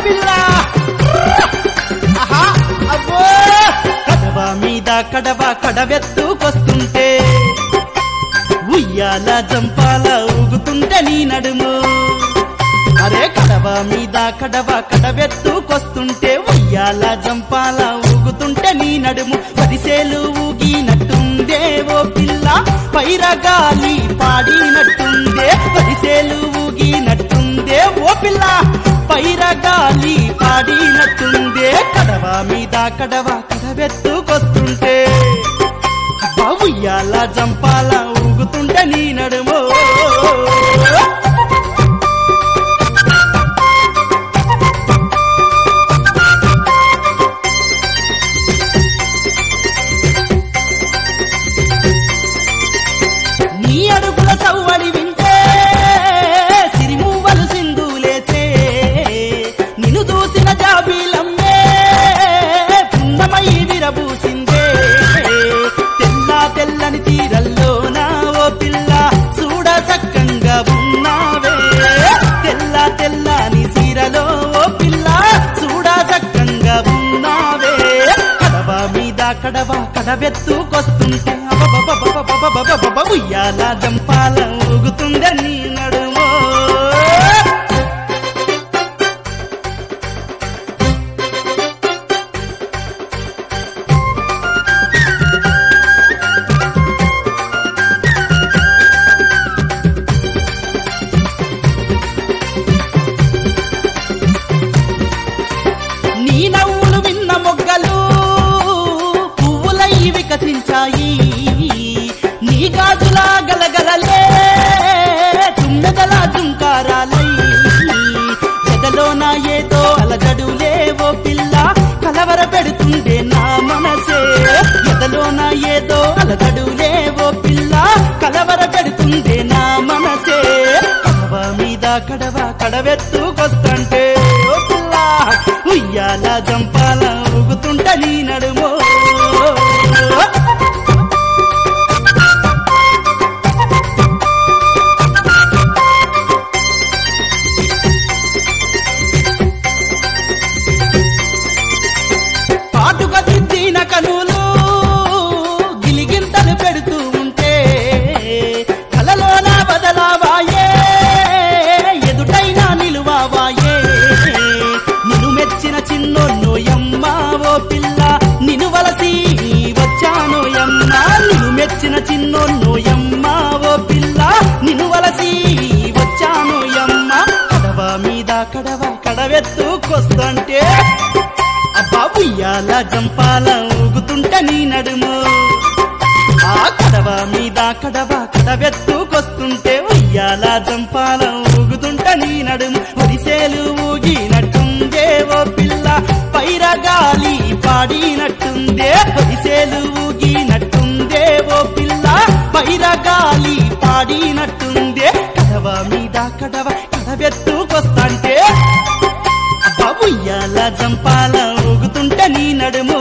పిల్ల ఆహా అబ్బో కడవ మీద కడవ కడవెత్తుకొస్తుంటే ఉయ్యాల జంపాల ఊగుతుంటే నీ నడుము అరే కడవ మీద కడవ కడవెత్తుకొస్తుంటే ఉయ్యాల జంపాల ఊగుతుంటే నీ నడుము పరిసేలు ఊగినట్టుందే ఓ పిల్ల పైరగాలి పాడినట్టుందే పరిసేలు ఊగినట్టుందే ఓ పిల్ల పైరగాలి పాడినట్టుందే కడవ మీద కడవ కడవెత్తుకొస్తుంటే బావుయ్యాల జంపాల ఊగుతుంటే నీ నడుమో నీ అడుగుల సవ్వడి వింటే సిరిమూవలు సింధులేసే నిన్ను చూసిన జాబీలమ్మే పున్నమై విరబూసిందే తెల్ల తెల్లని తీరల్లో నా ఓ పిల్ల చూడ చక్కంగా ఉన్నావే తెల్ల తెల్లని సీరలో ఓ పిల్ల చూడ చక్కంగా ఉన్నావే కడవ మీద కడవ కడవెత్తుకొస్తుంటే అబబబబబబబబబబ ఉయ్యాల జంపాల ఊగుతుందే నీ నడుమో నీ నవ్వులు విన్న మొగ్గలు పువ్వులై వికసించాయి నీ గాజుల గలగలలే తుమ్మెదల దుంకారాలై ఎదలోన ఏదో అలజడులే ఓ పిల్ల కలవర పెడుతుండే నా మనసే ఎదలోన ఏదో అలజడులే ఓ పిల్ల కలవర పెడుతుండే నా మనసే కడవ మీద కడవ కడవెత్తుకొస్తంటే ఓ పిల్ల ఉయ్యాల జంపాల ఊగుతుంట నీ నడుమో పాటుగా దిద్దిన కనులు గిలిగింతలు పెడుతూ ఉంటే కలలోన బదలావాయే ఎదుటైన నిలువావాయే నిన్ను మెచ్చిన చిన్నోన్నోయమ్మ ఓ పిల్ల నిన్ను వలసి వచ్చానోయమ్మ నిన్ను మెచ్చిన చిన్నోన్నోయమ్మ ఓ పిల్ల నిన్ను వలసి వచ్చానోయమ్మ కడవ మీద కడవ కడవెత్తుకొస్తుంటే అబ్బా ఉయ్యాల జంపాల ఊగుతుంట నీ నడుము ఆ కడవ మీద కడవ కడవెత్తుకొస్తుంటే ఉయ్యాల జంపాల ఊగుతుంట నీ నడుము ఒడిసేలు ఊగినట్టుందే ఓ పిల్ల పైరగాలి పాడినట్టుందే ఒడిసేలు ఊగినట్టుందే ఓ పిల్ల పైరగాలి పాడినట్టుందే కడవ మీద కడవ కడవెత్తుకొస్తాంటే ఉయ్యాల జంపాల ఊగుతుంటే నీ నడుము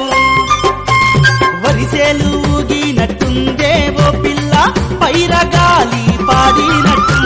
వరిసేలు ఊగినట్టుందే ఓ పిల్ల పైరగాలి పాడినట్టు